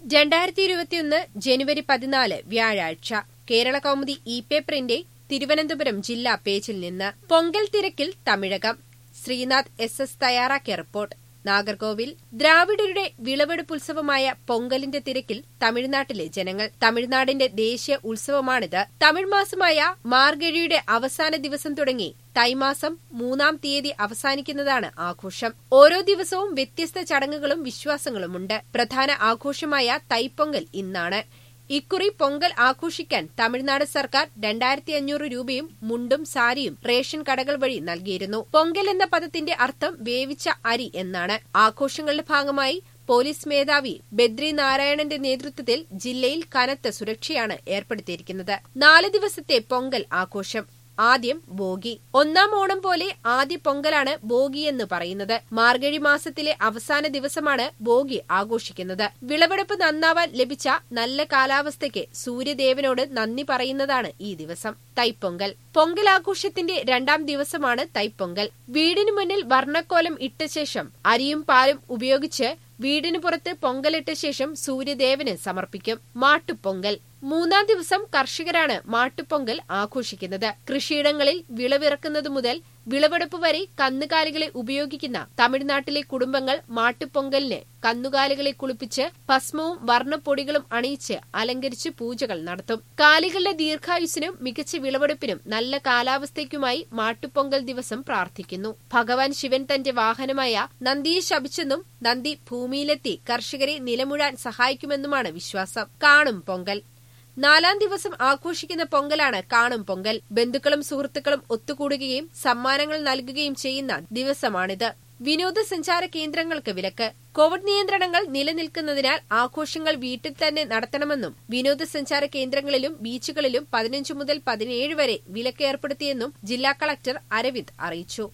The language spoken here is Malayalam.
രണ്ടായിരത്തി ഇരുപത്തിയൊന്ന് ജനുവരി പതിനാല് വ്യാഴാഴ്ച കേരള കൗമുദി ഇ പേപ്പറിന്റെ തിരുവനന്തപുരം ജില്ലാ പേജിൽ നിന്ന് പൊങ്കൽ തിരക്കിൽ തമിഴകം ശ്രീനാഥ് എസ് എസ് തയ്യാറാക്കിയ റിപ്പോർട്ട് നാഗർകോവിൽ ദ്രാവിഡരുടെ വിളവെടുപ്പുത്സവമായ പൊങ്കലിന്റെ തിരക്കിൽ തമിഴ്നാട്ടിലെ ജനങ്ങൾ തമിഴ്നാടിന്റെ ദേശീയ ഉത്സവമാണിത് തമിഴ് മാസമായ മാർഗഴിയുടെ അവസാന ദിവസം തുടങ്ങി തൈമാസം മൂന്നാം തീയതി അവസാനിക്കുന്നതാണ് ആഘോഷം ഓരോ ദിവസവും വ്യത്യസ്ത ചടങ്ങുകളും വിശ്വാസങ്ങളുമുണ്ട് പ്രധാന ആഘോഷമായ തൈപ്പൊങ്കൽ ഇന്നാണ് ഇക്കുറി പൊങ്കൽ ആഘോഷിക്കാൻ തമിഴ്നാട് സർക്കാർ രണ്ടായിരത്തി അഞ്ഞൂറ് രൂപയും മുണ്ടും സാരിയും റേഷൻ കടകൾ വഴി നൽകിയിരുന്നു പൊങ്കൽ എന്ന പദത്തിന്റെ അർത്ഥം വേവിച്ച അരി എന്നാണ് ആഘോഷങ്ങളുടെ ഭാഗമായി പോലീസ് മേധാവി ബദ്രി നാരായണന്റെ നേതൃത്വത്തിൽ ജില്ലയിൽ കനത്ത സുരക്ഷയാണ് ഏർപ്പെടുത്തിയിരിക്കുന്നത് നാല് ദിവസത്തെ പൊങ്കൽ ആഘോഷം ആദ്യം ബോഗി ഒന്നാം ഓണം പോലെ ആദ്യ പൊങ്കലാണ് ബോഗി എന്ന് പറയുന്നത് മാർഗഴി മാസത്തിലെ അവസാന ദിവസമാണ് ബോഗി ആഘോഷിക്കുന്നത് വിളവെടുപ്പ് നന്നാവാൻ ലഭിച്ച നല്ല കാലാവസ്ഥയ്ക്ക് സൂര്യദേവനോട് നന്ദി പറയുന്നതാണ് ഈ ദിവസം തൈപ്പൊങ്കൽ പൊങ്കൽ ആഘോഷത്തിന്റെ രണ്ടാം ദിവസമാണ് തൈപ്പൊങ്കൽ വീടിനു മുന്നിൽ വർണ്ണക്കോലം ഇട്ട ശേഷം അരിയും പാലും ഉപയോഗിച്ച് വീടിനു പുറത്ത് പൊങ്കലിട്ട ശേഷം സൂര്യദേവന് സമർപ്പിക്കും മാട്ടുപൊങ്കൽ മൂന്നാം ദിവസം കർഷകരാണ് മാട്ടുപൊങ്കൽ ആഘോഷിക്കുന്നത് കൃഷിയിടങ്ങളിൽ വിളവിറക്കുന്നതു മുതൽ വിളവെടുപ്പ് വരെ കന്നുകാലികളെ ഉപയോഗിക്കുന്ന തമിഴ്നാട്ടിലെ കുടുംബങ്ങൾ മാട്ടുപൊങ്കലിന് കന്നുകാലികളെ കുളിപ്പിച്ച് ഭസ്മവും വർണ്ണപ്പൊടികളും അണിയിച്ച് അലങ്കരിച്ച് പൂജകൾ നടത്തും കാലികളുടെ ദീർഘായുസിനും മികച്ച വിളവെടുപ്പിനും നല്ല കാലാവസ്ഥയ്ക്കുമായി മാട്ടുപൊങ്കൽ ദിവസം പ്രാർത്ഥിക്കുന്നു ഭഗവാൻ ശിവൻ തന്റെ വാഹനമായ നന്ദിയെ ശപിച്ചെന്നും നന്ദി ഭൂമിയിലെത്തി കർഷകരെ നിലമുഴാൻ സഹായിക്കുമെന്നുമാണ് വിശ്വാസം കാണും പൊങ്കൽ നാലാം ദിവസം ആഘോഷിക്കുന്ന പൊങ്കലാണ് കാണും പൊങ്കൽ ബന്ധുക്കളും സുഹൃത്തുക്കളും ഒത്തുകൂടുകയും സമ്മാനങ്ങൾ നൽകുകയും ചെയ്യുന്ന ദിവസമാണിത് വിനോദസഞ്ചാര കേന്ദ്രങ്ങൾക്ക് വിലക്ക് കോവിഡ് നിയന്ത്രണങ്ങൾ നിലനിൽക്കുന്നതിനാൽ ആഘോഷങ്ങൾ വീട്ടിൽ തന്നെ നടത്തണമെന്നും വിനോദസഞ്ചാര കേന്ദ്രങ്ങളിലും ബീച്ചുകളിലും പതിനഞ്ച് മുതൽ പതിനേഴ് വരെ വിലക്ക് ഏർപ്പെടുത്തിയെന്നും ജില്ലാ കളക്ടർ അരവിന്ദ് അറിയിച്ചു